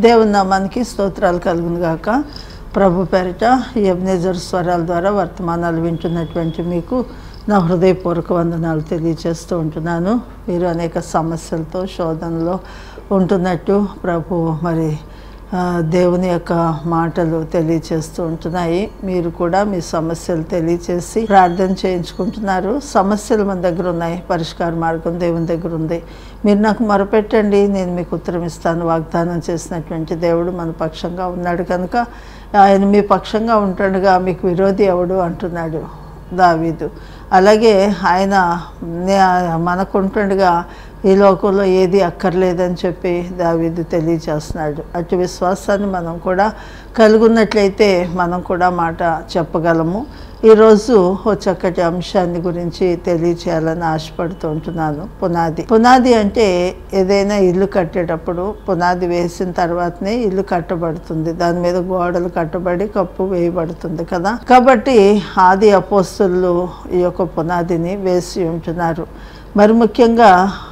దేవుని నామానికి స్తోత్రాలు కలుగును గాక ప్రభు పేరిట యజ్ఞజర్ స్వరాల ద్వారా వర్తమానాలు వింటున్నటువంటి మీకు నా హృదయపూర్వక వందనాలు తెలియజేస్తూ ఉంటున్నాను మీరు అనేక సమస్యలతో శోధనలో ఉంటున్నట్టు ప్రభు మరి ఆ, దేవుని యొక్క మాటలు తెలియచేస్తూ ఉంటున్నాయి మీరు కూడా మీ సమస్యలు తెలియచేసి ప్రార్థన చేయించుకుంటున్నారు సమస్యలు మన దగ్గర ఉన్నాయి పరిష్కార మార్గం దేవుని దగ్గర ఉంది మీరు నాకు మొరపెట్టండి నేను మీకు ఉత్తరం ఇస్తాను వాగ్దానం చేసినటువంటి దేవుడు మన పక్షంగా ఉన్నాడు కనుక ఆయన మీ పక్షంగా ఉంటుండగా మీకు విరోధి ఎవడు అంటున్నాడు దావీదు అలాగే ఆయన నే- మనకుంటుండగా ఈ లోకంలో ఏది అక్కర్లేదని చెప్పి దావీదు తెలియజేస్తున్నాడు అటు విశ్వాసాన్ని మనం కూడా కలుగున్నట్లయితే మనం కూడా మాట చెప్పగలము ఈరోజు ఓ చక్కటి అంశాన్ని గురించి తెలియచేయాలని ఆశపడుతూ ఉంటున్నాను పునాది పునాది అంటే ఏదైనా ఇల్లు కట్టేటప్పుడు పునాది వేసిన తర్వాతనే ఇల్లు కట్టబడుతుంది దాని మీద గోడలు కట్టబడి కప్పు వేయబడుతుంది కదా కాబట్టి ఆది అపోస్తులు ఈ యొక్క పునాదిని వేసి ఉంటున్నారు మరి ముఖ్యంగా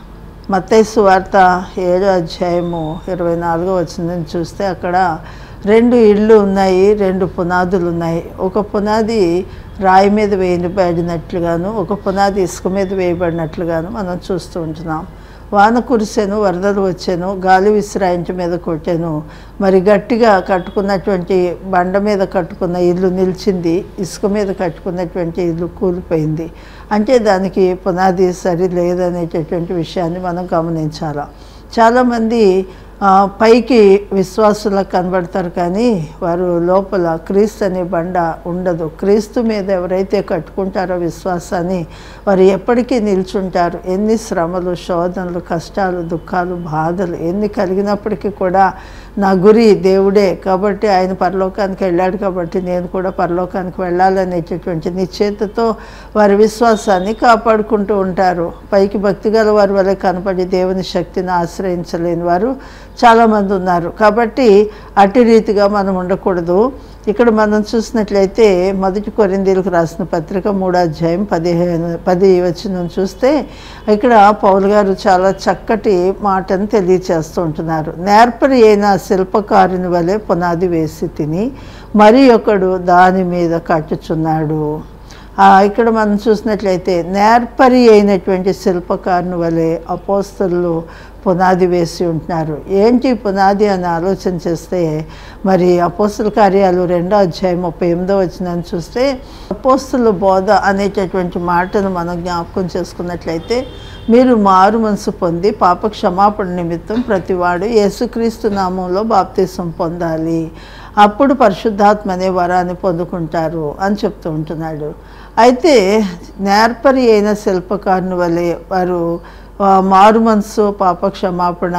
మత్తైసు వార్త ఏడో అధ్యాయము ఇరవై నాలుగో వచ్చింది చూస్తే అక్కడ రెండు ఇళ్ళు ఉన్నాయి రెండు పునాదులు ఉన్నాయి ఒక పునాది రాయి మీద వేయబడినట్లుగాను ఒక పునాది ఇసుక మీద వేయబడినట్లుగాను మనం చూస్తూ ఉంటున్నాం వాన కురిసెను వరదలు వచ్చాను గాలి విసిరాయించి మీద కొట్టాను మరి గట్టిగా కట్టుకున్నటువంటి బండ మీద కట్టుకున్న ఇల్లు నిలిచింది ఇసుక మీద కట్టుకున్నటువంటి ఇల్లు కూలిపోయింది అంటే దానికి పునాది సరి లేదనేటటువంటి విషయాన్ని మనం గమనించాలి చాలామంది ఆ, పైకి విశ్వాసులకు కనబడతారు కానీ వారు లోపల క్రీస్తు అనే బండ ఉండదు క్రీస్తు మీద ఎవరైతే కట్టుకుంటారో విశ్వాసాన్ని వారు ఎప్పటికీ నిల్చుంటారు ఎన్ని శ్రమలు శోధనలు కష్టాలు దుఃఖాలు బాధలు ఎన్ని కలిగినప్పటికీ కూడా నా గురి దేవుడే కాబట్టి ఆయన పరలోకానికి వెళ్ళాడు కాబట్టి నేను కూడా పరలోకానికి వెళ్ళాలనేటటువంటి నిశ్చేతతో వారి విశ్వాసాన్ని కాపాడుకుంటూ ఉంటారు పైకి భక్తి గల వారి వల్ల కనపడి దేవుని శక్తిని ఆశ్రయించలేని వారు చాలామంది ఉన్నారు కాబట్టి అటు రీతిగా మనం ఉండకూడదు ఇక్కడ మనం చూసినట్లయితే మొదటి కొరిందీలకు రాసిన పత్రిక మూడో అధ్యాయం పదిహేను పది వచ్చిన చూస్తే ఇక్కడ పౌలు గారు చాలా చక్కటి మాటను తెలియచేస్తూ ఉంటున్నారు నేర్పరి అయిన శిల్పకారుని వలె పునాది వేసి తిని మరి ఒకడు దాని మీద కట్టుచున్నాడు ఆ, ఇక్కడ మనం చూసినట్లయితే నేర్పరి అయినటువంటి శిల్పకారుని వలె అపోస్తలు పునాది వేసి ఉంటున్నారు ఏంటి పునాది అని ఆలోచన చేస్తే మరి అపోస్తుల కార్యాలు రెండో అధ్యాయం ముప్పై ఎనిమిదో వచ్చిందని చూస్తే అపోస్తుల బోధ అనేటటువంటి మాటను మనం జ్ఞాపకం చేసుకున్నట్లయితే మీరు మారు మనసు పొంది పాప క్షమాపణ నిమిత్తం ప్రతివాడు యేసుక్రీస్తు నామంలో బాప్తీసం పొందాలి అప్పుడు పరిశుద్ధాత్మ అనే వరాన్ని పొందుకుంటారు అని చెప్తూ ఉంటున్నాడు అయితే నేర్పరి అయిన శిల్పకారుని వలె వారు ఆ, మారు మనసు పాప క్షమాపణ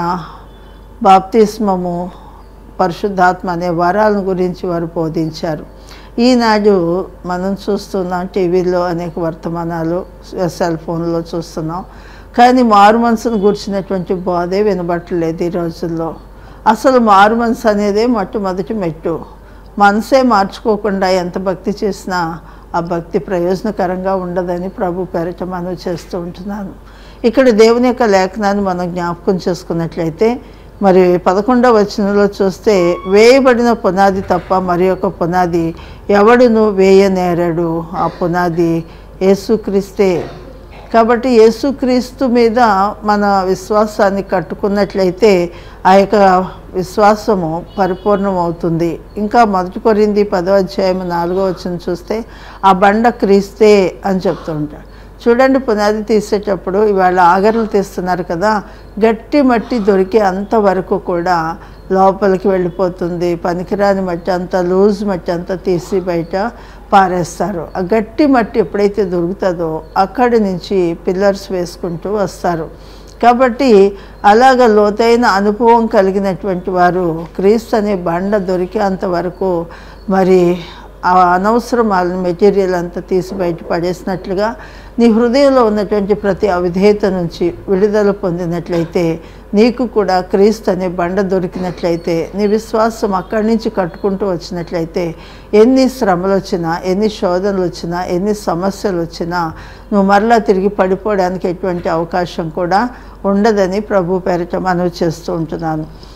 బాప్తిస్మము పరిశుద్ధాత్మ అనే వరాల గురించి వారు బోధించారు ఈనాడు మనం చూస్తున్నాం టీవీలో అనేక వర్తమానాలు సెల్ ఫోన్లో చూస్తున్నాం కానీ మారు మనసును గుర్చినటువంటి బోధే వినబట్టలేదు ఈ రోజుల్లో అసలు మారు మనసు అనేదే మొట్టమొదటి మెట్టు మనసే మార్చుకోకుండా ఎంత భక్తి చేసినా ఆ భక్తి ప్రయోజనకరంగా ఉండదని ప్రభు పేరిట మనం చేస్తూ ఉంటున్నాను ఇక్కడ దేవుని యొక్క లేఖనాన్ని మనం జ్ఞాపకం చేసుకున్నట్లయితే మరి పదకొండవ వచనంలో చూస్తే వేయబడిన పునాది తప్ప మరి ఒక పునాది ఎవడును వేయనేరడు ఆ పునాది యేసుక్రీస్తే కాబట్టి యేసుక్రీస్తు మీద మన విశ్వాసాన్ని కట్టుకున్నట్లయితే ఆ యొక్క విశ్వాసము పరిపూర్ణం అవుతుంది ఇంకా మొదటి కొరింది పదో అధ్యాయం నాలుగో వచ్చిన చూస్తే ఆ బండ క్రీస్తే అని చెప్తూ ఉంటాడు చూడండి పునాది తీసేటప్పుడు ఇవాళ ఆగర్లు తీస్తున్నారు కదా గట్టి మట్టి దొరికే అంతవరకు కూడా లోపలికి వెళ్ళిపోతుంది పనికిరాని మట్టి అంతా లూజ్ మట్టి అంతా తీసి బయట పారేస్తారు ఆ గట్టి మట్టి ఎప్పుడైతే దొరుకుతుందో అక్కడి నుంచి పిల్లర్స్ వేసుకుంటూ వస్తారు కాబట్టి అలాగ లోతైన అనుభవం కలిగినటువంటి వారు క్రీస్తు అనే బండ దొరికేంత వరకు మరి ఆ అనవసరమైన మెటీరియల్ అంతా తీసి బయట పడేసినట్లుగా నీ హృదయంలో ఉన్నటువంటి ప్రతి అవిధేయత నుంచి విడుదల పొందినట్లయితే నీకు కూడా క్రీస్తు అనే బండ దొరికినట్లయితే నీ విశ్వాసం అక్కడి నుంచి కట్టుకుంటూ వచ్చినట్లయితే ఎన్ని శ్రమలు వచ్చినా ఎన్ని శోధనలు వచ్చినా ఎన్ని సమస్యలు వచ్చినా నువ్వు మరలా తిరిగి పడిపోవడానికి ఎటువంటి అవకాశం కూడా ఉండదని ప్రభు పేరిట మనవి చేస్తూ ఉంటున్నాను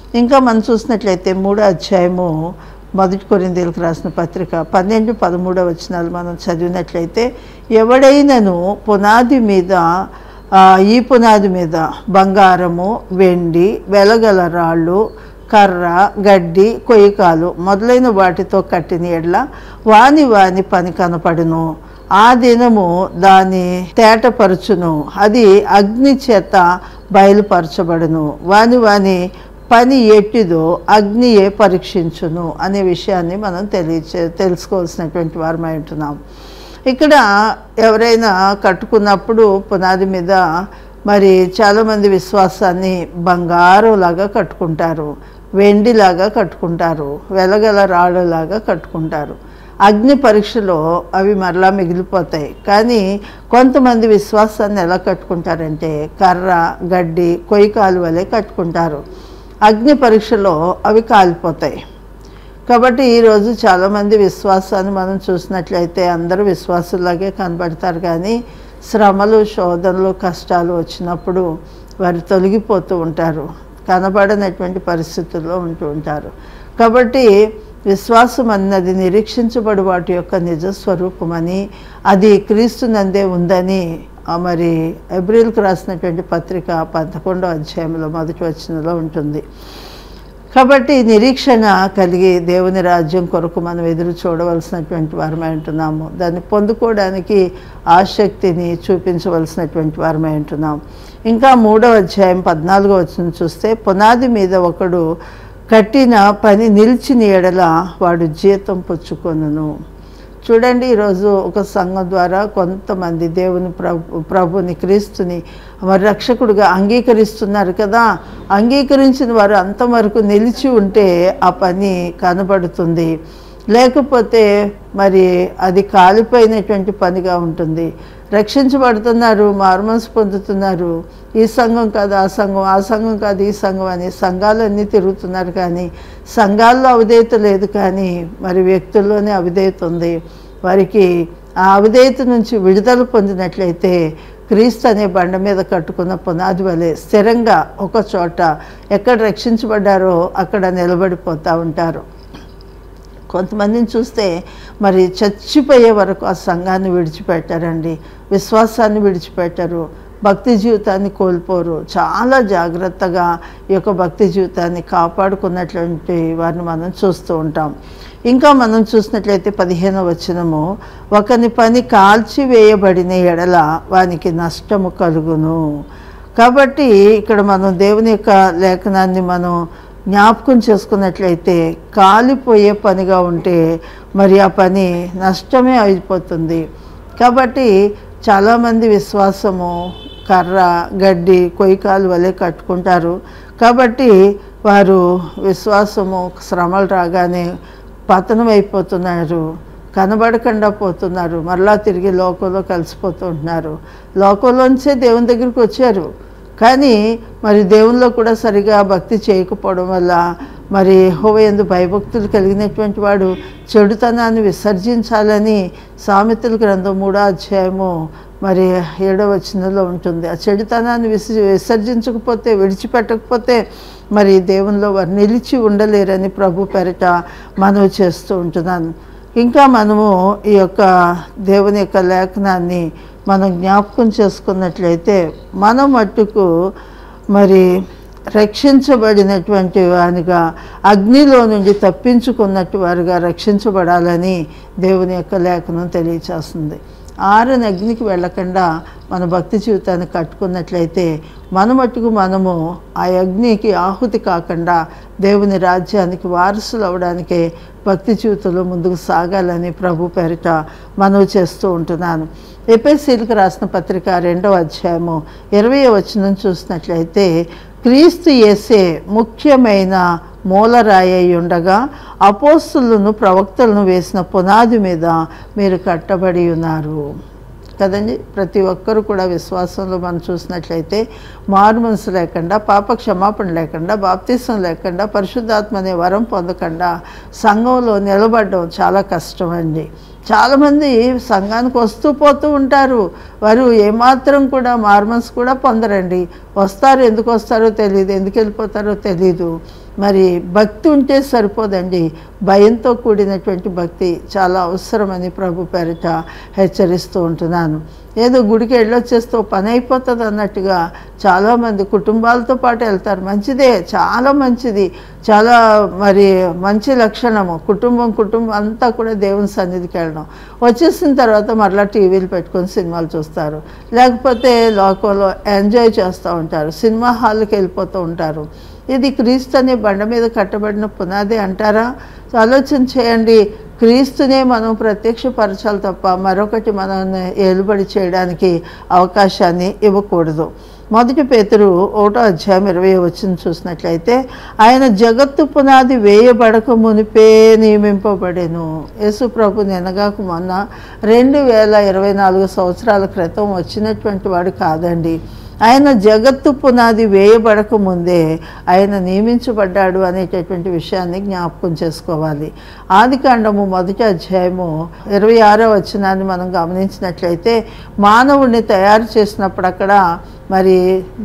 ఇంకా మనం చూసినట్లయితే మూడో అధ్యాయము మొదటి కొరిందేలకు రాసిన పత్రిక పన్నెండు పదమూడవ వచనాలు మనం చదివినట్లయితే ఎవడైనను పునాది మీద ఆ, ఈ పునాది మీద బంగారము వెండి వెలగల రాళ్ళు కర్ర గడ్డి కొయ్యకాలు మొదలైన వాటితో కట్టిన ఎడ్ల వాని వాని పని కనపడును ఆ దినము దాని తేటపరచును అది అగ్ని చేత బయలుపరచబడును వాని వాని పని ఎట్టిదో అగ్నియే పరీక్షించును అనే విషయాన్ని మనం తెలియచే తెలుసుకోవాల్సినటువంటి వారమై ఉంటున్నాం ఇక్కడ ఎవరైనా కట్టుకున్నప్పుడు పునాది మీద మరి చాలామంది విశ్వాసాన్ని బంగారంలాగా కట్టుకుంటారు వెండిలాగా కట్టుకుంటారు వెలగల రాళ్ళలాగా కట్టుకుంటారు అగ్ని పరీక్షలో అవి మరలా మిగిలిపోతాయి కానీ కొంతమంది విశ్వాసాన్ని ఎలా కట్టుకుంటారంటే కర్ర గడ్డి కొయ్యకాలు వలె కట్టుకుంటారు అగ్ని పరీక్షలో అవి కాలిపోతాయి కాబట్టి ఈరోజు చాలామంది విశ్వాసాన్ని మనం చూసినట్లయితే అందరూ విశ్వాసులాగే కనబడతారు కానీ శ్రమలు శోధనలు కష్టాలు వచ్చినప్పుడు వారు తొలగిపోతూ ఉంటారు కనబడనటువంటి పరిస్థితుల్లో ఉంటూ ఉంటారు కాబట్టి విశ్వాసం అన్నది నిరీక్షించబడి వాటి యొక్క నిజ స్వరూపమని అది క్రీస్తునందే ఉందని ఆ మరి ఎబ్రిల్కి రాసినటువంటి పత్రిక పదకొండో అధ్యాయంలో మొదటి వచనంలో ఉంటుంది కాబట్టి నిరీక్షణ కలిగి దేవుని రాజ్యం కొరకు మనం ఎదురు చూడవలసినటువంటి వారమై ఉంటున్నాము దాన్ని పొందుకోవడానికి ఆసక్తిని చూపించవలసినటువంటి వారమై ఉంటున్నాం ఇంకా మూడవ అధ్యాయం పద్నాలుగో వచ్చిన చూస్తే పునాది మీద ఒకడు కట్టిన పని నిలిచిన ఎడల వాడు జీతం పుచ్చుకొనును చూడండి ఈరోజు ఒక సంఘం ద్వారా కొంతమంది దేవుని ప్రభు ప్రభుని క్రీస్తుని మరి రక్షకుడిగా అంగీకరిస్తున్నారు కదా అంగీకరించిన వారు అంతవరకు నిలిచి ఉంటే ఆ పని కనబడుతుంది లేకపోతే మరి అది కాలిపోయినటువంటి పనిగా ఉంటుంది రక్షించబడుతున్నారు మార్మన్స్ పొందుతున్నారు ఈ సంఘం కాదు ఆ సంఘం ఆ సంఘం కాదు ఈ సంఘం అని సంఘాలన్నీ తిరుగుతున్నారు కానీ సంఘాల్లో అవిధేయత లేదు కానీ మరి వ్యక్తుల్లోనే అవిధేయత ఉంది వారికి ఆ అవిధేయత నుంచి విడుదల పొందినట్లయితే క్రీస్తు అనే బండ మీద కట్టుకున్న పునాది వలె స్థిరంగా ఒక చోట ఎక్కడ రక్షించబడ్డారో అక్కడ నిలబడిపోతూ ఉంటారు కొంతమందిని చూస్తే మరి చచ్చిపోయే వరకు ఆ సంఘాన్ని విడిచిపెట్టారండి విశ్వాసాన్ని విడిచిపెట్టరు భక్తి జీవితాన్ని కోల్పోరు చాలా జాగ్రత్తగా ఈ యొక్క భక్తి జీవితాన్ని కాపాడుకున్నటువంటి వారిని మనం చూస్తూ ఉంటాం ఇంకా మనం చూసినట్లయితే పదిహేనవ వచనము ఒకని పని కాల్చి వేయబడిన ఎడల వానికి నష్టము కలుగును కాబట్టి ఇక్కడ మనం దేవుని యొక్క లేఖనాన్ని మనం జ్ఞాపకం చేసుకున్నట్లయితే కాలిపోయే పనిగా ఉంటే మరి ఆ పని నష్టమే అయిపోతుంది కాబట్టి చాలామంది విశ్వాసము కర్ర గడ్డి కొయ్యకాలు వలె కట్టుకుంటారు కాబట్టి వారు విశ్వాసము శ్రమలు రాగానే పతనం అయిపోతున్నారు కనబడకుండా పోతున్నారు మరలా తిరిగి లోకంలో కలిసిపోతూ ఉంటున్నారు లోకంలోంచే దేవుని దగ్గరికి వచ్చారు కానీ మరి దేవునిలో కూడా సరిగా భక్తి చేయకపోవడం వల్ల మరి హోవయందు భయభక్తులు కలిగినటువంటి వాడు చెడుతనాన్ని విసర్జించాలని సామెతల గ్రంథం మూడో అధ్యాయము మరి ఏడవ వచనంలో ఉంటుంది ఆ చెడుతనాన్ని విస విసర్జించకపోతే విడిచిపెట్టకపోతే మరి దేవునిలో వారు నిలిచి ఉండలేరని ప్రభు పెరట మనవి చేస్తూ ఉంటున్నాను ఇంకా మనము ఈ యొక్క దేవుని యొక్క లేఖనాన్ని మనం జ్ఞాపకం చేసుకున్నట్లయితే మన మట్టుకు మరి రక్షించబడినటువంటి వారిగా అగ్నిలో నుండి తప్పించుకున్నట్టు వారుగా రక్షించబడాలని దేవుని యొక్క లేఖనం తెలియచేస్తుంది ఆరని అగ్నికి వెళ్ళకుండా మన భక్తి జీవితాన్ని కట్టుకున్నట్లయితే మన మట్టుకు మనము ఆ అగ్నికి ఆహుతి కాకుండా దేవుని రాజ్యానికి వారసులు అవడానికే భక్తి జీవితంలో ముందుకు సాగాలని ప్రభు పేరిట మనవి చేస్తూ ఉంటున్నాను ఎపిఎస్సీలకు రాసిన పత్రిక రెండవ అధ్యాయము ఇరవై వచనం చూసినట్లయితే క్రీస్తు యేసే ముఖ్యమైన మూలరాయి అయి ఉండగా అపోస్తులను ప్రవక్తలను వేసిన పునాది మీద మీరు కట్టబడి ఉన్నారు కదండి ప్రతి ఒక్కరు కూడా విశ్వాసంలో మనం చూసినట్లయితే మారు మనసు లేకుండా పాప క్షమాపణ లేకుండా బాప్తీసం లేకుండా పరిశుద్ధాత్మ అనే వరం పొందకుండా సంఘంలో నిలబడడం చాలా కష్టం అండి చాలామంది సంఘానికి వస్తూ పోతూ ఉంటారు వారు ఏమాత్రం కూడా మార్మన్స్ కూడా పొందరండి వస్తారు ఎందుకు వస్తారో తెలియదు ఎందుకు వెళ్ళిపోతారో తెలీదు మరి భక్తి ఉంటే సరిపోదండి భయంతో కూడినటువంటి భక్తి చాలా అవసరమని ప్రభు పేరిట హెచ్చరిస్తూ ఉంటున్నాను ఏదో గుడికి వెళ్ళొచ్చేస్తే పని అయిపోతుంది అన్నట్టుగా చాలామంది కుటుంబాలతో పాటు వెళ్తారు మంచిదే చాలా మంచిది చాలా మరి మంచి లక్షణము కుటుంబం కుటుంబం అంతా కూడా దేవుని సన్నిధికి వెళ్ళడం వచ్చేసిన తర్వాత మరలా టీవీలు పెట్టుకొని సినిమాలు చూస్తారు లేకపోతే లోకంలో ఎంజాయ్ చేస్తూ ఉంటారు సినిమా హాల్కి వెళ్ళిపోతూ ఉంటారు ఇది క్రీస్తు అనే బండ మీద కట్టబడిన పునాది అంటారా ఆలోచన చేయండి క్రీస్తునే మనం ప్రత్యక్షపరచాలి తప్ప మరొకటి మనం ఏలుబడి చేయడానికి అవకాశాన్ని ఇవ్వకూడదు మొదటి పేతురు ఒకటో అధ్యాయం ఇరవై వచ్చిన చూసినట్లయితే ఆయన జగత్తు పునాది వేయబడక మునిపే నియమింపబడెను యేసు ప్రభు నినగాకు మొన్న రెండు వేల ఇరవై నాలుగు సంవత్సరాల క్రితం వచ్చినటువంటి వాడు కాదండి ఆయన జగత్తు పునాది వేయబడక ముందే ఆయన నియమించబడ్డాడు అనేటటువంటి విషయాన్ని జ్ఞాపకం చేసుకోవాలి ఆది కాండము మొదటి అధ్యాయము ఇరవై ఆరో వచనాన్ని మనం గమనించినట్లయితే మానవుడిని తయారు చేసినప్పుడు అక్కడ మరి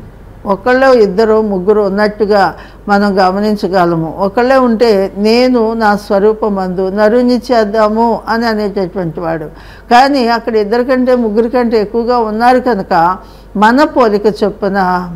ఒకళ్ళు ఇద్దరు ముగ్గురు ఉన్నట్టుగా మనం గమనించగలము ఒకళ్ళే ఉంటే నేను నా స్వరూపమందు నరుని చేద్దాము అని అనేటటువంటి వాడు కానీ అక్కడ ఇద్దరి కంటే ముగ్గురి కంటే ఎక్కువగా ఉన్నారు కనుక మన పోలిక చొప్పున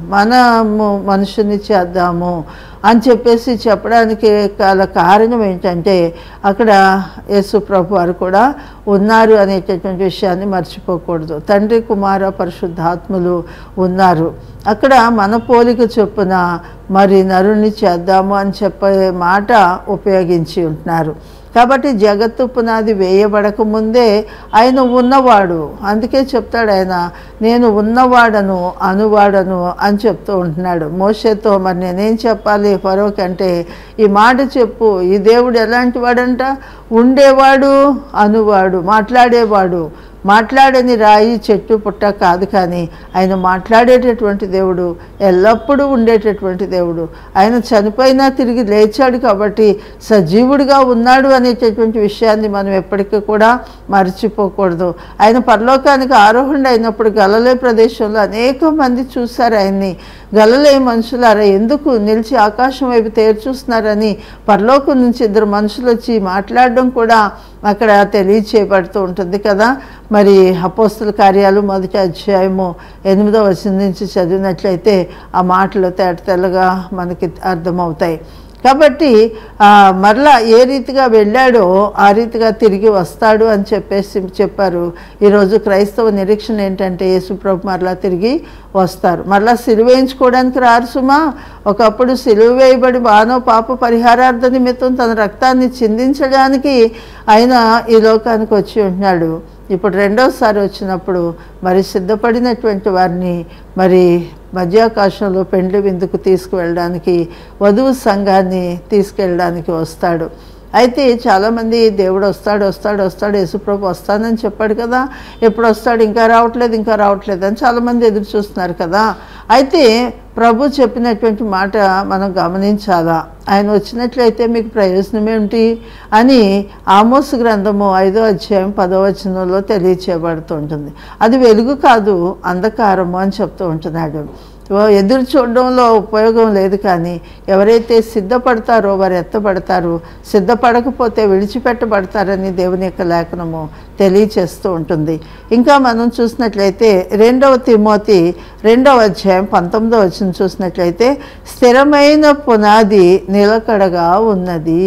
మనము మనుషుని చేద్దాము అని చెప్పేసి చెప్పడానికి గల కారణం ఏంటంటే అక్కడ యేసు ప్రభు వారు కూడా ఉన్నారు అనేటటువంటి విషయాన్ని మర్చిపోకూడదు తండ్రి కుమార పరిశుద్ధాత్ములు ఉన్నారు అక్కడ మన పోలిక చొప్పున మరి నరుని చేద్దాము అని చెప్పే మాట ఉపయోగించి ఉంటున్నారు కాబట్టి జగత్తు పునాది వేయబడక ముందే ఆయన ఉన్నవాడు అందుకే చెప్తాడు ఆయన నేను ఉన్నవాడను అనువాడను అని చెప్తూ ఉంటున్నాడు మోషేతో మరి నేనేం చెప్పాలి ఫరోక్ అంటే ఈ మాట చెప్పు ఈ దేవుడు ఎలాంటి వాడంట ఉండేవాడు అనువాడు మాట్లాడేవాడు మాట్లాడని రాయి చెట్టు పుట్ట కాదు కానీ ఆయన మాట్లాడేటటువంటి దేవుడు ఎల్లప్పుడూ ఉండేటటువంటి దేవుడు ఆయన చనిపోయినా తిరిగి లేచాడు కాబట్టి సజీవుడిగా ఉన్నాడు అనేటటువంటి విషయాన్ని మనం ఎప్పటికీ కూడా మర్చిపోకూడదు ఆయన పరలోకానికి ఆరోహణ అయినప్పుడు గలలే ప్రదేశంలో అనేక మంది చూశారు ఆయన్ని గలలే మనుషులారా ఎందుకు నిలిచి ఆకాశం వైపు తేరు చూస్తున్నారని పరలోకం నుంచి ఇద్దరు మనుషులు వచ్చి మాట్లాడడం కూడా అక్కడ తెలియచేయబడుతూ ఉంటుంది కదా మరి అపోస్తుల కార్యాలు మొదటి అధ్యాయము ఎనిమిదో వచనం నుంచి చదివినట్లయితే ఆ మాటలు తేట తెల్లగా మనకి అర్థమవుతాయి కాబట్టి ఆ, మరలా ఏ రీతిగా వెళ్ళాడో ఆ రీతిగా తిరిగి వస్తాడు అని చెప్పేసి చెప్పారు ఈరోజు క్రైస్తవ నిరీక్షణ ఏంటంటే యేసుప్రభు మరలా తిరిగి వస్తారు మరలా సిలువ వేయించుకోవడానికి రారు సుమా ఒకప్పుడు సిలువ వేయబడి మానవ పాప పరిహారార్థ నిమిత్తం తన రక్తాన్ని చిందించడానికి ఆయన ఈ లోకానికి వచ్చి ఉంటున్నాడు ఇప్పుడు రెండోసారి వచ్చినప్పుడు మరి సిద్ధపడినటువంటి వారిని మరి మధ్యాకాశంలో పెండ్లి విందుకు తీసుకువెళ్ళడానికి వధువు సంఘాన్ని తీసుకెళ్ళడానికి వస్తాడు అయితే చాలామంది దేవుడు వస్తాడు వస్తాడు వస్తాడు యేసుప్రభు వస్తానని చెప్పాడు కదా ఎప్పుడు వస్తాడు ఇంకా రావట్లేదు ఇంకా రావట్లేదు అని చాలామంది ఎదురు చూస్తున్నారు కదా అయితే ప్రభు చెప్పినటువంటి మాట మనం గమనించాలా ఆయన వచ్చినట్లయితే మీకు ప్రయోజనం ఏమిటి అని ఆమోస్ గ్రంథము ఐదో అధ్యాయం పదో వచనంలో తెలియచేయబడుతుంటుంది అది వెలుగు కాదు అంధకారము అని చెప్తూ ఉంటున్నాడు ఓ ఎదురు చూడడంలో ఉపయోగం లేదు కానీ ఎవరైతే సిద్ధపడతారో వారు ఎత్తబడతారు సిద్ధపడకపోతే విడిచిపెట్టబడతారని దేవుని యొక్క లేఖనము తెలియచేస్తూ ఉంటుంది ఇంకా మనం చూసినట్లయితే రెండవ తిమోతి రెండవ అధ్యాయం పంతొమ్మిదవ వచ్చిన చూసినట్లయితే స్థిరమైన పునాది నిలకడగా ఉన్నది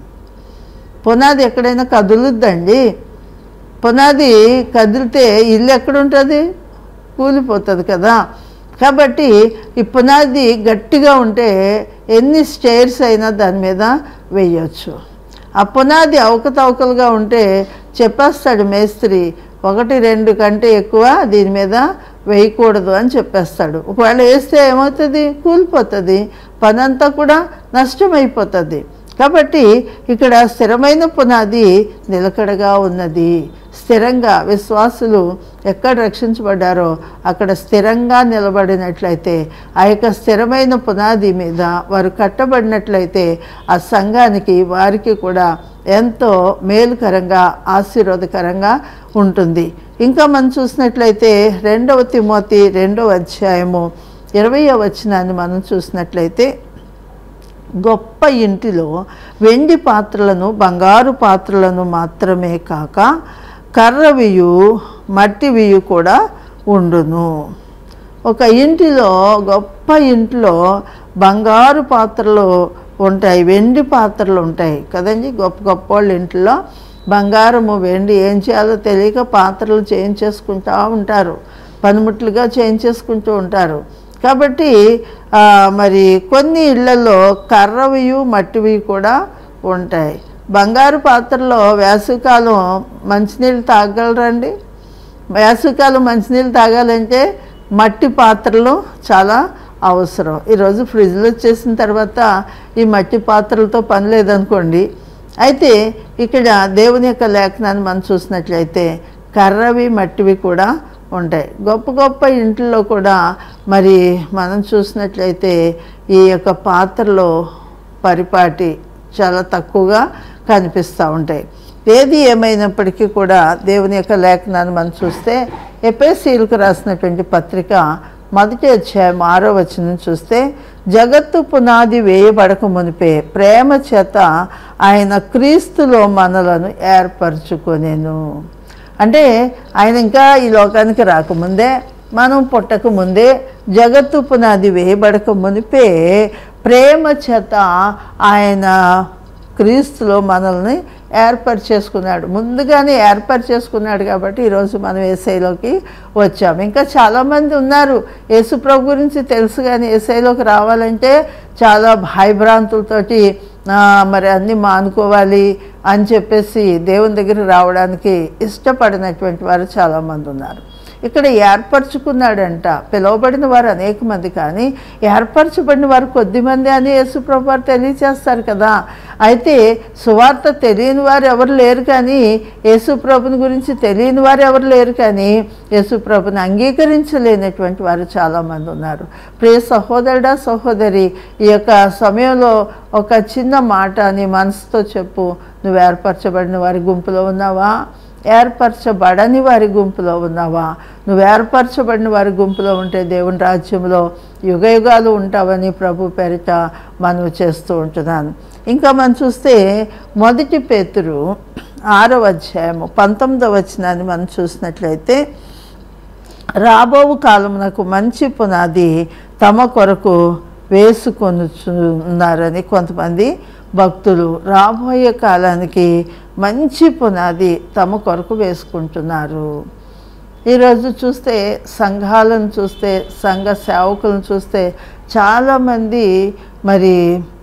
పునాది ఎక్కడైనా కదులుద్దండి పునాది కదిలితే ఇల్లు ఎక్కడుంటుంది కూలిపోతుంది కదా కాబట్టి ఈ పునాది గట్టిగా ఉంటే ఎన్ని స్టేర్స్ అయినా దాని మీద వేయొచ్చు ఆ పునాది అవకతవకలుగా ఉంటే చెప్పేస్తాడు మేస్త్రి ఒకటి రెండు కంటే ఎక్కువ దీని మీద వేయకూడదు అని చెప్పేస్తాడు ఒకవేళ వేస్తే ఏమవుతుంది కూలిపోతుంది పనంతా కూడా నష్టమైపోతుంది కాబట్టి ఇక్కడ స్థిరమైన పునాది నిలకడగా ఉన్నది స్థిరంగా విశ్వాసులు ఎక్కడ రక్షించబడ్డారో అక్కడ స్థిరంగా నిలబడినట్లయితే ఆ యొక్క స్థిరమైన పునాది మీద వారు కట్టబడినట్లయితే ఆ సంఘానికి వారికి కూడా ఎంతో మేలుకరంగా ఆశీర్వాదకరంగా ఉంటుంది ఇంకా మనం చూసినట్లయితే రెండవ తిమోతి రెండవ అధ్యాయము ఇరవయో వచనాన్ని మనం చూసినట్లయితే గొప్ప ఇంటిలో వెండి పాత్రలను బంగారు పాత్రలను మాత్రమే కాక కర్రవియు మట్టివియు కూడా ఉండును ఒక ఇంటిలో గొప్ప ఇంట్లో బంగారు పాత్రలు ఉంటాయి వెండి పాత్రలు ఉంటాయి కదండి గొప్ప గొప్ప వాళ్ళ ఇంట్లో బంగారము వెండి ఏం చేయాలో తెలియక పాత్రలు చేయించేసుకుంటూ ఉంటారు పనిముట్లుగా చేయించేసుకుంటూ ఉంటారు కాబట్టి ఆ, మరి కొన్ని ఇళ్లలో కర్రవియు మట్టివి కూడా ఉంటాయి బంగారు పాత్రలో వేసవికాలం మంచినీళ్ళు తాగలరండి వేసవికాలం మంచినీళ్ళు తాగాలంటే మట్టి పాత్రలు చాలా అవసరం ఈరోజు ఫ్రిడ్జ్లో వచ్చేసిన తర్వాత ఈ మట్టి పాత్రలతో పని లేదనుకోండి అయితే ఇక్కడ దేవుని యొక్క లేఖనాన్ని మనం చూసినట్లయితే కర్రవి మట్టివి కూడా ఉంటాయి గొప్ప గొప్ప ఇంట్లో కూడా మరి మనం చూసినట్లయితే ఈ యొక్క పాత్రలో పరిపాటి చాలా తక్కువగా కనిపిస్తూ ఉంటాయి ఏది ఏమైనప్పటికీ కూడా దేవుని యొక్క లేఖనాన్ని మనం చూస్తే ఎపేసీలకు రాసినటువంటి పత్రిక మొదటి అధ్యాయం ఆరో వచనం చూస్తే జగత్తు పునాది వేయబడక మునిపే ప్రేమ చేత ఆయన క్రీస్తులో మనలను ఏర్పరచుకొనేను అంటే ఆయన ఇంకా ఈ లోకానికి రాకముందే మనం పుట్టక ముందే జగత్తు పునాది వేయబడక మునిపే ప్రేమ చేత ఆయన క్రీస్తులో మనల్ని ఏర్పాటు చేసుకున్నాడు ముందుగానే ఏర్పాటు చేసుకున్నాడు కాబట్టి ఈరోజు మనం ఏసైలోకి వచ్చాం ఇంకా చాలామంది ఉన్నారు యేసు ప్రభు గురించి తెలుసు కానీ ఏసైలోకి రావాలంటే చాలా భయభ్రాంతులతోటి ఆ, మరి అన్నీ మానుకోవాలి అని చెప్పేసి దేవుని దగ్గర రావడానికి ఇష్టపడినటువంటి వారు చాలామంది ఉన్నారు ఇక్కడ ఏర్పరచుకున్నాడంట పిలువబడిన వారు అనేక మంది కానీ ఏర్పరచబడిన వారు కొద్దిమంది అని యేసుప్రభు వారు తెలియచేస్తారు కదా అయితే సువార్త తెలియని వారు ఎవరు లేరు కానీ యేసుప్రభుని గురించి తెలియని వారు ఎవరు లేరు కానీ యేసుప్రభుని అంగీకరించలేనటువంటి వారు చాలామంది ఉన్నారు ప్రియ సహోదరుడా సహోదరి ఈ యొక్క సమయంలో ఒక చిన్న మాట నీ మనసుతో చెప్పు నువ్వు ఏర్పరచబడిన వారి గుంపులో ఉన్నావా ఏర్పరచబడని వారి గుంపులో ఉన్నావా నువ్వు ఏర్పరచబడిన వారి గుంపులో ఉంటే దేవుని రాజ్యంలో యుగ యుగాలు ఉంటావని ప్రభు పేరిట మనవి చేస్తూ ఉంటున్నాను ఇంకా మనం చూస్తే మొదటి పేతురు ఆరవ అధ్యాయము పంతొమ్మిదవ వచనాన్ని మనం చూసినట్లయితే రాబోవు కాలమునకు మంచి పునాది తమ కొరకు వేసుకొనుచున్నారని కొంతమంది భక్తులు రాబోయే కాలానికి మంచి పునాది తమ కొరకు వేసుకుంటున్నారు ఈరోజు చూస్తే సంఘాలను చూస్తే సంఘ సేవకులను చూస్తే చాలామంది మరి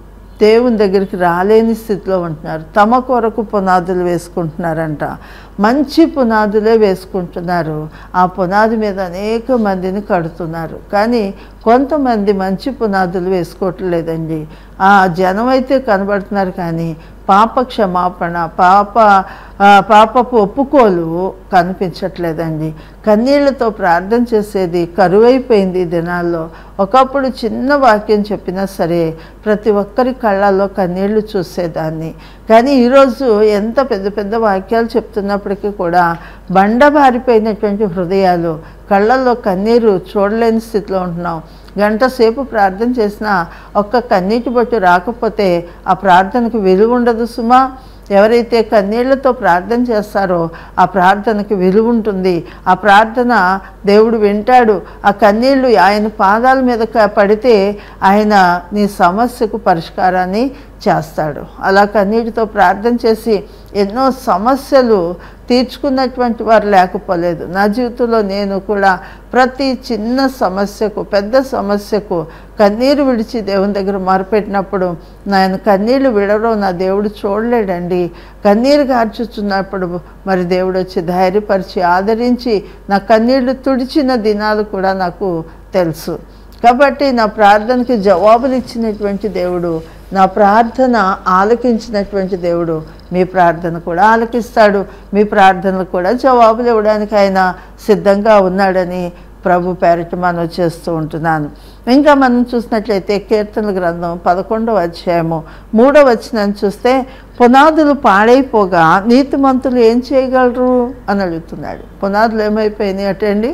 దేవుని దగ్గరికి రాలేని స్థితిలో ఉంటున్నారు తమ కొరకు పునాదులు వేసుకుంటున్నారంట మంచి పునాదులే వేసుకుంటున్నారు ఆ పునాది మీద అనేక మందిని కడుతున్నారు కానీ కొంతమంది మంచి పునాదులు వేసుకోవట్లేదండి ఆ జనం అయితే కనబడుతున్నారు కానీ పాప క్షమాపణ పాప ఆ, పాపపు ఒప్పుకోలు కనిపించట్లేదండి కన్నీళ్లతో ప్రార్థన చేసేది కరువైపోయింది ఈ దినాల్లో ఒకప్పుడు చిన్న వాక్యం చెప్పినా సరే ప్రతి ఒక్కరి కళ్ళల్లో కన్నీళ్లు చూసేదాన్ని కానీ ఈరోజు ఎంత పెద్ద పెద్ద వాక్యాలు చెప్తున్నప్పటికీ కూడా బండబారిపోయినటువంటి హృదయాలు కళ్ళల్లో కన్నీరు చూడలేని స్థితిలో ఉంటున్నాం గంట సేపు ప్రార్థన చేసినా ఒక్క కన్నీటి బొట్టు రాకపోతే ఆ ప్రార్థనకు విలువ ఉండదు సుమా ఎవరైతే కన్నీళ్లతో ప్రార్థన చేస్తారో ఆ ప్రార్థనకి విలువ ఉంటుంది ఆ ప్రార్థన దేవుడు వింటాడు ఆ కన్నీళ్లు ఆయన పాదాల మీద క- పడితే ఆయన నీ సమస్యకు పరిష్కారాన్ని చేస్తాడు అలా కన్నీటితో ప్రార్థన చేసి ఎన్నో సమస్యలు తీర్చుకున్నటువంటి వారు లేకపోలేదు నా జీవితంలో నేను కూడా ప్రతి చిన్న సమస్యకు పెద్ద సమస్యకు కన్నీరు విడిచి దేవుని దగ్గర మొరపెట్టినప్పుడు నేను కన్నీళ్లు విడవడం నా దేవుడు చూడలేడండి కన్నీరు గార్చుచున్నప్పుడు మరి దేవుడు వచ్చి ధైర్యపరిచి ఆదరించి నా కన్నీళ్లు తుడిచిన దినాలు కూడా నాకు తెలుసు కాబట్టి నా ప్రార్థనకి జవాబులు ఇచ్చినటువంటి దేవుడు నా ప్రార్థన ఆలకించినటువంటి దేవుడు మీ ప్రార్థన కూడా ఆలకిస్తాడు మీ ప్రార్థనలు కూడా జవాబులు ఇవ్వడానికి ఆయన సిద్ధంగా ఉన్నాడని ప్రభు పేరిట మనం చేస్తూ ఉంటున్నాను ఇంకా మనం చూసినట్లయితే కీర్తన గ్రంథం పదకొండవ అధ్యాయము మూడవ వచనం చూస్తే పునాదులు పాడైపోగా నీతిమంతులు ఏం చేయగలరు అని అడుగుతున్నాడు పునాదులు ఏమైపోయినాయి అటండి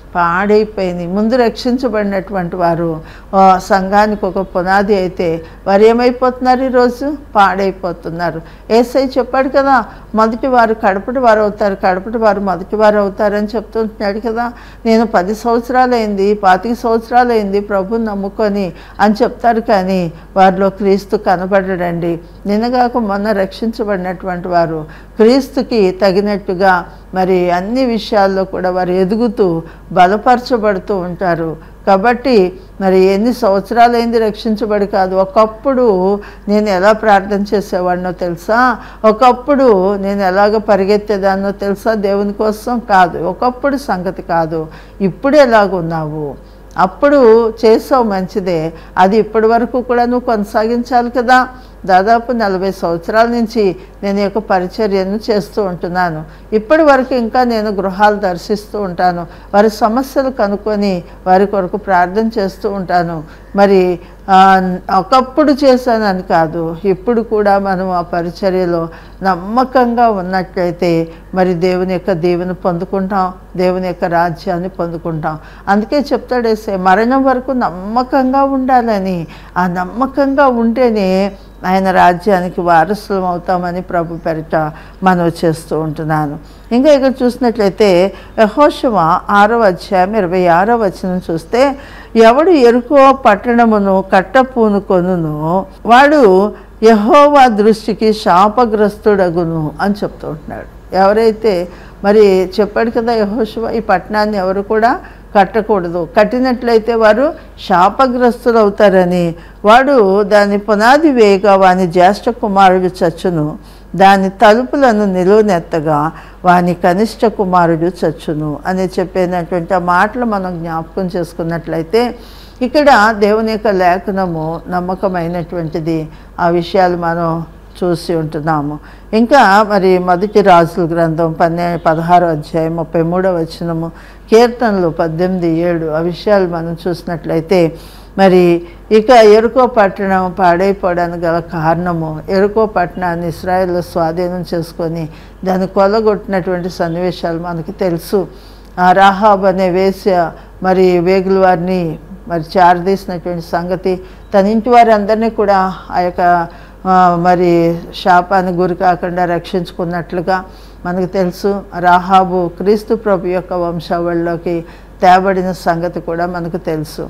పాడైపోయినాయి ముందు రక్షించబడినటువంటి వారు ఆ, సంఘానికి ఒక పునాది అయితే వారు ఏమైపోతున్నారు ఈరోజు పాడైపోతున్నారు ఏసై చెప్పాడు కదా మొదటి వారు కడపటి వారు అవుతారు కడపటి వారు మొదటి వారు అవుతారని చెప్తుంటున్నాడు కదా నేను పది సంవత్సరాలు అయింది పాతిక సంవత్సరాలు అయింది ప్రభుని నమ్ముకొని అని చెప్తారు కానీ వారిలో క్రీస్తు కనబడడండి నిన్నగాక మొన్న రక్షించబడినటువంటి వారు క్రీస్తుకి తగినట్టుగా మరి అన్ని విషయాల్లో కూడా వారు ఎదుగుతూ బలపరచబడుతూ ఉంటారు కాబట్టి మరి ఎన్ని సంవత్సరాలైంది రక్షించబడి కాదు ఒకప్పుడు నేను ఎలా ప్రార్థన చేసేవాడినో తెలుసా ఒకప్పుడు నేను ఎలాగ పరిగెత్తేదాన్నో తెలుసా దేవుని కోసం కాదు ఒకప్పుడు సంగతి కాదు ఇప్పుడు ఎలాగున్నావు అప్పుడు చేసావు మంచిదే అది ఇప్పటి వరకు కూడా నువ్వు కొనసాగించాలి కదా దాదాపు నలభై సంవత్సరాల నుంచి నేను ఈ యొక్క పరిచర్యను చేస్తూ ఉంటున్నాను ఇప్పటి వరకు ఇంకా నేను గృహాలు దర్శిస్తూ ఉంటాను వారి సమస్యలు కనుక్కొని వారి కొరకు ప్రార్థన చేస్తూ ఉంటాను మరి ఆ, ఒకప్పుడు చేశానని కాదు ఇప్పుడు కూడా మనం ఆ పరిచర్యలో నమ్మకంగా ఉన్నట్లయితే మరి దేవుని యొక్క దీవెన పొందుకుంటాం దేవుని యొక్క రాజ్యాన్ని పొందుకుంటాం అందుకే చెప్తాడేసే మరణం వరకు నమ్మకంగా ఉండాలని ఆ నమ్మకంగా ఉంటేనే ఆయన రాజ్యానికి వారసులం అవుతామని ప్రభు పెరిట మనవి చేస్తూ ఉంటున్నాను ఇంకా ఇక్కడ చూసినట్లయితే యహోశవ ఆరో అధ్యాయం ఇరవై ఆరో వచనం చూస్తే ఎవడు ఎరుకో పట్టణమును కట్టపూనుకొనును వాడు యహోవా దృష్టికి శాపగ్రస్తుడగును అని చెప్తూ ఉంటున్నాడు ఎవరైతే మరి చెప్పాడు కదా యహోశివ ఈ పట్టణాన్ని ఎవరు కూడా కట్టకూడదు కట్టినట్లయితే వారు శాపగ్రస్తులు అవుతారని వాడు దాని పునాది వేయగా వాని జ్యేష్ఠ కుమారుడు చచ్చును దాని తలుపులను నిలువనెత్తగా వాని కనిష్ట కుమారుడు చచ్చును అని చెప్పేటటువంటి ఆ మాటలు మనం జ్ఞాపకం చేసుకున్నట్లయితే ఇక్కడ దేవుని యొక్క లేఖనము నమ్మకమైనటువంటిది ఆ విషయాలు మనం చూసి ఉంటున్నాము ఇంకా మరి మొదటి రాజుల గ్రంథం పన్నె పదహారో అధ్యాయం ముప్పై మూడో వచనము కీర్తనలు పద్దెనిమిది ఏడు ఆ విషయాలు మనం చూసినట్లయితే మరి ఇక ఎరుకో పట్టణం పాడైపోవడానికి గల కారణము ఎరుకో పట్టణాన్ని ఇస్రాయేల్లో స్వాధీనం చేసుకొని దాన్ని కొలగొట్టినటువంటి సన్నివేశాలు మనకి తెలుసు ఆ రాహాబ్ అనే వేశ్య మరి వేగుల వారిని మరి చారదీసినటువంటి సంగతి తన ఇంటి వారందరినీ కూడా ఆ యొక్క ఆ, మరి శాపానికి గురి కాకుండా రక్షించుకున్నట్లుగా మనకు తెలుసు రాహాబు క్రీస్తు ప్రభు యొక్క వంశావళిలోకి తేబడిన సంగతి కూడా మనకు తెలుసు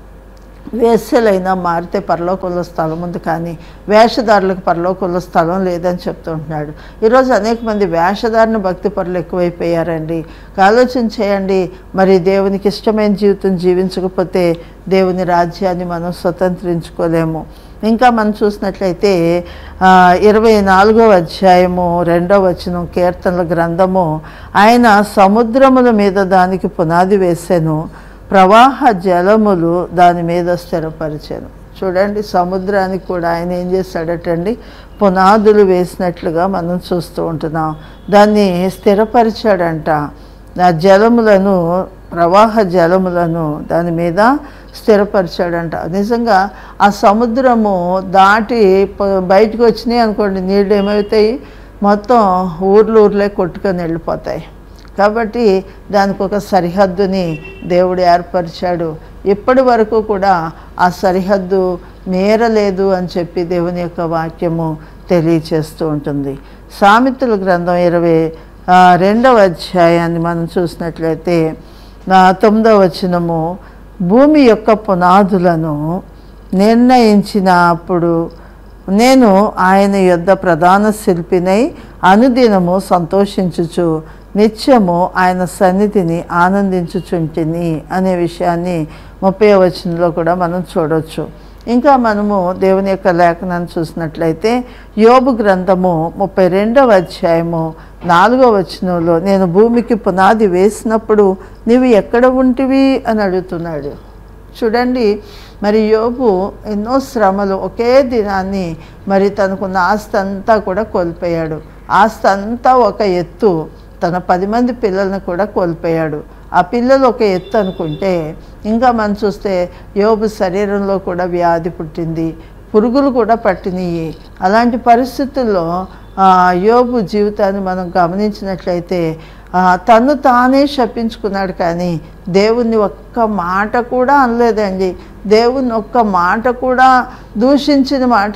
వేశ్యలైనా మారితే పరలోకంలో స్థలం ఉంది కానీ వేషధారులకు పరలోకంలో స్థలం లేదని చెప్తూ ఉంటున్నాడు ఈరోజు అనేక మంది వేషధారణ భక్తి పరులు ఎక్కువైపోయారండి ఆలోచన చేయండి మరి దేవునికి ఇష్టమైన జీవితం జీవించకపోతే దేవుని రాజ్యాన్ని మనం స్వతంత్రించుకోలేము ఇంకా మనం చూసినట్లయితే ఆ, ఇరవై నాలుగో అధ్యాయము రెండో వచనం కీర్తనల గ్రంథము ఆయన సముద్రముల మీద దానికి పునాది వేసాను ప్రవాహ జలములు దాని మీద స్థిరపరిచాను చూడండి సముద్రానికి కూడా ఆయన ఏం చేశాడటండి పునాదులు వేసినట్లుగా మనం చూస్తూ ఉంటున్నాం దాన్ని స్థిరపరిచాడంట ఆ జలములను ప్రవాహ జలములను దాని మీద స్థిరపరిచాడంట నిజంగా ఆ సముద్రము దాటి ప- బయటకు వచ్చినాయి అనుకోండి నీళ్ళు ఏమవుతాయి మొత్తం ఊర్లు ఊర్లే కొట్టుకొని వెళ్ళిపోతాయి కాబట్టి దానికి ఒక సరిహద్దుని దేవుడు ఏర్పరిచాడు ఇప్పటి వరకు కూడా ఆ సరిహద్దు మేరలేదు అని చెప్పి దేవుని యొక్క వాక్యము తెలియచేస్తూ ఉంటుంది సామెతల గ్రంథం ఇరవై ఆ, రెండవ అధ్యాయాన్ని మనం చూసినట్లయితే ఆ, తొమ్మిదవ వచనము భూమి యొక్క పునాదులను నిర్ణయించినప్పుడు నేను ఆయన యొద్ద ప్రధాన శిల్పినై అనుదినము సంతోషించుచు నిత్యము ఆయన సన్నిధిని ఆనందించుచుంటిని అనే విషయాన్ని ముప్పై వచనంలో కూడా మనం చూడొచ్చు ఇంకా మనము దేవుని యొక్క లేఖనాన్ని చూసినట్లయితే యోబు గ్రంథము ముప్పై రెండవ అధ్యాయము నాలుగవ వచనంలో నేను భూమికి పునాది వేసినప్పుడు నీవు ఎక్కడ ఉంటివి అని అడుగుతున్నాడు చూడండి మరి యోబు ఎన్నో శ్రమలు ఒకే దినాన్ని మరి తనకున్న ఆస్తి అంతా కూడా కోల్పోయాడు ఆస్తి అంతా ఒక ఎత్తు తన పది మంది పిల్లల్ని కూడా కోల్పోయాడు ఆ పిల్లలు ఒక ఎత్తు అనుకుంటే ఇంకా మనం చూస్తే యోబు శరీరంలో కూడా వ్యాధి పుట్టింది పురుగులు కూడా పట్టినాయి అలాంటి పరిస్థితుల్లో ఆ, యోబు జీవితాన్ని మనం గమనించినట్లయితే ఆ, తను తానే శపించుకున్నాడు కానీ దేవుణ్ణి ఒక్క మాట కూడా అనలేదండి దేవుణ్ణి ఒక్క మాట కూడా దూషించిన మాట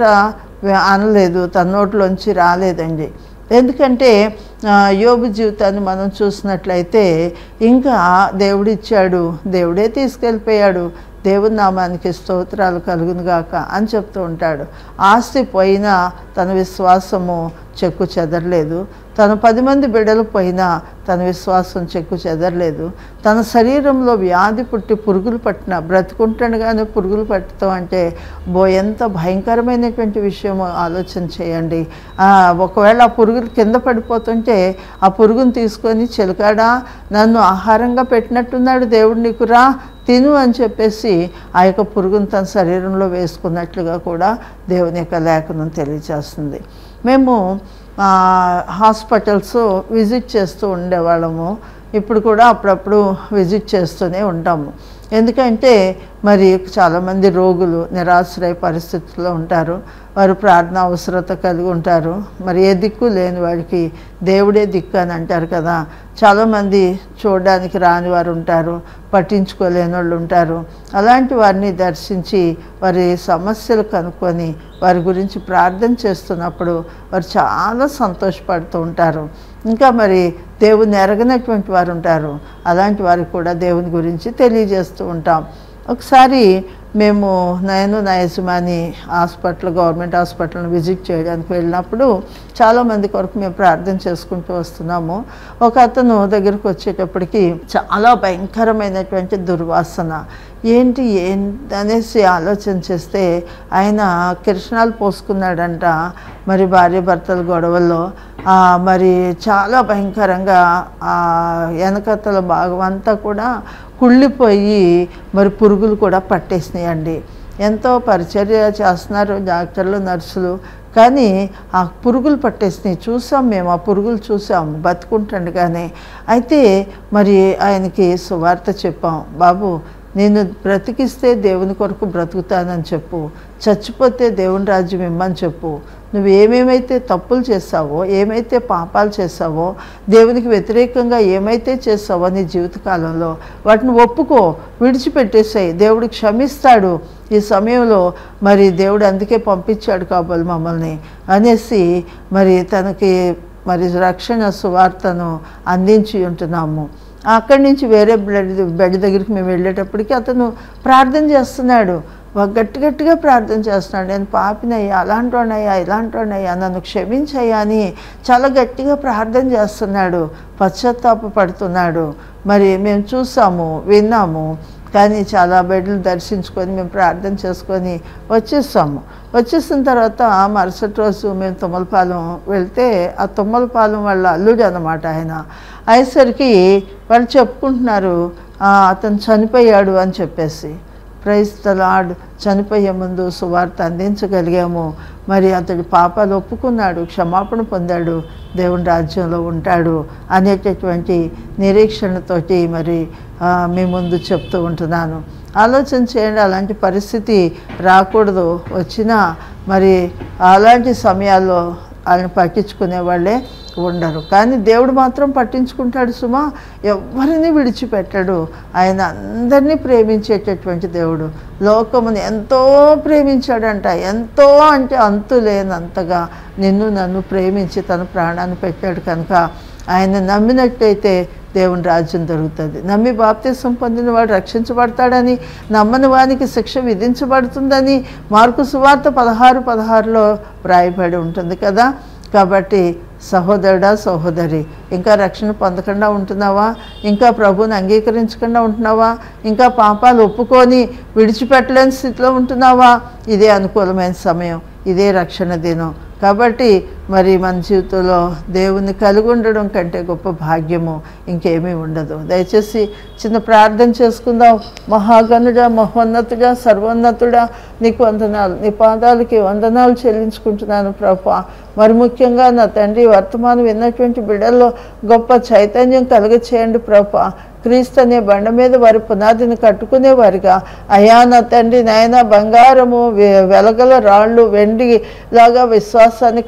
అనలేదు తన నోట్లోంచి రాలేదండి ఎందుకంటే ఆ, యోబు జీవితాన్ని మనం చూసినట్లయితే ఇంకా దేవుడిచ్చాడు దేవుడే తీసుకెళ్ళిపోయాడు దేవుని నామానికి స్తోత్రాలు కలుగును గాక అని చెప్తూ ఉంటాడు ఆస్తి పోయినా తన విశ్వాసము చెక్కు చెదరలేదు తన పది మంది బిడ్డలు పోయినా తన విశ్వాసం చెక్కు చెదరలేదు తన శరీరంలో వ్యాధి పుట్టి పురుగులు పట్టిన బ్రతుకుంటుండగానే పురుగులు పట్టడం అంటే బో ఎంత భయంకరమైనటువంటి విషయం ఆలోచన చేయండి ఆ, ఒకవేళ ఆ పురుగులు కింద పడిపోతుంటే ఆ పురుగును తీసుకొని చిలకాడా నన్ను ఆహారంగా పెట్టినట్టున్నాడు దేవుడు నీకు రా తిను అని చెప్పేసి ఆ యొక్క పురుగును తన శరీరంలో వేసుకున్నట్లుగా కూడా దేవుని యొక్క లేఖనం తెలియజేస్తుంది మేము ఆ, హాస్పిటల్స్ విజిట్ చేస్తూ ఉండేవాళ్ళము ఇప్పుడు కూడా అప్పుడప్పుడు విజిట్ చేస్తూనే ఉంటాము ఎందుకంటే మరి చాలామంది రోగులు నిరాశ్రయ పరిస్థితుల్లో ఉంటారు వారు ప్రార్థన అవసరత కలిగి ఉంటారు మరి ఏ దిక్కు లేని వాడికి దేవుడే దిక్కు అని అంటారు కదా చాలామంది చూడడానికి రాని వారు ఉంటారు పట్టించుకోలేని వాళ్ళు ఉంటారు అలాంటి వారిని దర్శించి వారి సమస్యలు కనుక్కొని వారి గురించి ప్రార్థన చేస్తున్నప్పుడు వారు చాలా సంతోషపడుతూ ఉంటారు ఇంకా మరి దేవుని ఎరగనటువంటి వారు ఉంటారు అలాంటి వారికి కూడా దేవుని గురించి తెలియజేస్తూ ఉంటాం ఒకసారి మేము నేను నా యజమాని హాస్పిటల్ గవర్నమెంట్ హాస్పిటల్ని విజిట్ చేయడానికి వెళ్ళినప్పుడు చాలామంది కొరకు మేము ప్రార్థన చేసుకుంటూ వస్తున్నాము ఒక అతను దగ్గరకు వచ్చేటప్పటికి చాలా భయంకరమైనటువంటి దుర్వాసన ఏంటి ఏంటి అనేసి ఆలోచన చేస్తే ఆయన కిరసనాలు పోసుకున్నాడంట మరి భార్య భర్తల గొడవల్లో ఆ, మరి చాలా భయంకరంగా ఆ వెనకతల భాగం అంతా కూడా కుళ్ళిపోయి మరి పురుగులు కూడా పట్టేసినాయండి ఎంతో పరిచర్య చేస్తున్నారు డాక్టర్లు నర్సులు కానీ ఆ పురుగులు పట్టేసినాయి చూసాం మేము ఆ పురుగులు చూసాం బతుకుంటుండగానే అయితే మరి ఆయనకి సువార్త చెప్పాం బాబు నేను బ్రతికిస్తే దేవుని కొరకు బ్రతుకుతానని చెప్పు చచ్చిపోతే దేవుని రాజ్యం ఇమ్మని చెప్పు నువ్వు ఏమేమైతే తప్పులు చేస్తావో ఏమైతే పాపాలు చేస్తావో దేవునికి వ్యతిరేకంగా ఏమైతే చేస్తావో నీ జీవితకాలంలో వాటిని ఒప్పుకో విడిచిపెట్టేసాయి దేవుడు క్షమిస్తాడు ఈ సమయంలో మరి దేవుడు అందుకే పంపించాడు కాబోలు మమ్మల్ని అనేసి మరి తనకి మరి రక్షణ సువార్తను అందించి ఉంటున్నాము అక్కడి నుంచి వేరే బెడ్ బెడ్ దగ్గరికి మేము వెళ్ళేటప్పటికి అతను ప్రార్థన చేస్తున్నాడు వా- గట్టి గట్టిగా ప్రార్థన చేస్తున్నాడు నేను పాపినయ్యా అలాంటోనయ్యా ఇలాంటోనయ్యా నన్ను క్షమించయ్యా అని చాలా గట్టిగా ప్రార్థన చేస్తున్నాడు పశ్చాత్తాప పడుతున్నాడు మరి మేము చూసాము విన్నాము కానీ చాలా బెడ్లు దర్శించుకొని మేము ప్రార్థన చేసుకొని వచ్చేసాము వచ్చేసిన తర్వాత మరుసటి రోజు మేము తుమ్మలపాలెం వెళ్తే ఆ తుమ్మలపాలెం వాళ్ళ అల్లుడు అనమాట ఆయన అయ్యేసరికి వాళ్ళు చెప్పుకుంటున్నారు "ఆ, అతను చనిపోయాడు అని చెప్పేసి ప్రైజ్ ద లార్డ్ చనిపోయే ముందు సువార్త అందించగలిగాము మరి అతడి పాపాలు ఒప్పుకున్నాడు క్షమాపణ పొందాడు దేవుని రాజ్యంలో ఉంటాడు అనేటటువంటి నిరీక్షణతోటి మరి ఆ, మీ ముందు చెప్తూ ఉంటున్నాను ఆలోచన చేయండి అలాంటి పరిస్థితి రాకూడదు వచ్చినా మరి అలాంటి సమయాల్లో వాళ్ళని పట్టించుకునే వాళ్ళే ఉండరు కానీ దేవుడు మాత్రం పట్టించుకుంటాడు సుమా ఎవరిని విడిచిపెట్టడు ఆయన అందరినీ ప్రేమించేటటువంటి దేవుడు లోకముని ఎంతో ప్రేమించాడంట ఎంతో అంటే అంతు లేనంతగా నిన్ను నన్ను ప్రేమించి తన ప్రాణాన్ని పెట్టాడు కనుక ఆయన నమ్మినట్టయితే దేవుని రాజ్యం దొరుకుతుంది నమ్మి బాప్తిసం పొందిన వాడు రక్షించబడతాడని నమ్మని వానికి శిక్ష విధించబడుతుందని మార్కు సువార్త పదహారు పదహారులో వ్రాయబడి ఉంటుంది కదా కాబట్టి సహోదరుడా సహోదరి ఇంకా రక్షణ పొందకుండా ఉంటున్నావా ఇంకా ప్రభువుని అంగీకరించకుండా ఉంటున్నావా ఇంకా పాపాలు ఒప్పుకొని విడిచిపెట్టలేని స్థితిలో ఉంటున్నావా ఇదే అనుకూలమైన సమయం ఇదే రక్షణ దినం కాబట్టి మరి మన జీవితంలో దేవుని కలిగి ఉండడం కంటే గొప్ప భాగ్యము ఇంకేమీ ఉండదు దయచేసి చిన్న ప్రార్థన చేసుకుందాం మహాగనుడా మహోన్నతుడా సర్వోన్నతుడా నీకు వందనాలు నీ పాదాలకి వందనాలు చెల్లించుకుంటున్నాను ప్రభా మరి ముఖ్యంగా నా తండ్రి వర్తమానం విన్నటువంటి బిడ్డల్లో గొప్ప చైతన్యం కలుగ చేయండి ప్రభా క్రీస్తు అనే బండ మీద వారి పునాదిని కట్టుకునేవారిగా అయా నా తండ్రి నాయన బంగారము వె- వెలగల రాళ్ళు వెండి లాగా విశ్వాసాన్ని కట్టుకునే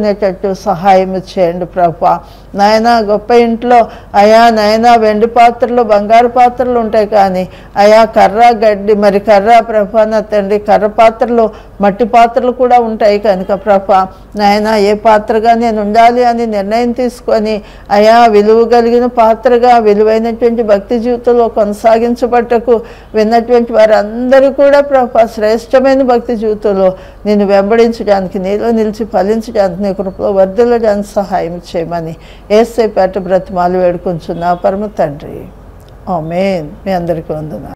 నిలబడుకునేటట్టు సహాయం చేయండి ప్రభా నాయన గొప్ప ఇంట్లో అయా నాయన వెండి పాత్రలు బంగారు పాత్రలు ఉంటాయి కానీ అయా కర్ర గడ్డి మరి కర్ర ప్రభా నా తండ్రి కర్ర పాత్రలు మట్టి పాత్రలు కూడా ఉంటాయి కనుక ప్రభా నాయన ఏ పాత్రగా నేను ఉండాలి అని నిర్ణయం తీసుకొని అయా విలువ కలిగిన పాత్రగా విలువైనటువంటి భక్తి జీవితంలో కొనసాగించబట్టకు విన్నటువంటి వారందరూ కూడా ప్రభా శ్రేష్టమైన భక్తి జీవితంలో నేను వెంబడించడానికి నీలో నిలిచి ఫలించడానికి నీ కృపలో వర్ధిల్లడానికి సహాయం చేయమని ఏసై పేట బ్రతిమాలు వేడుకుంటున్నా పరమ తండ్రి ఆమెన్ మీ అందరికీ వందనాలు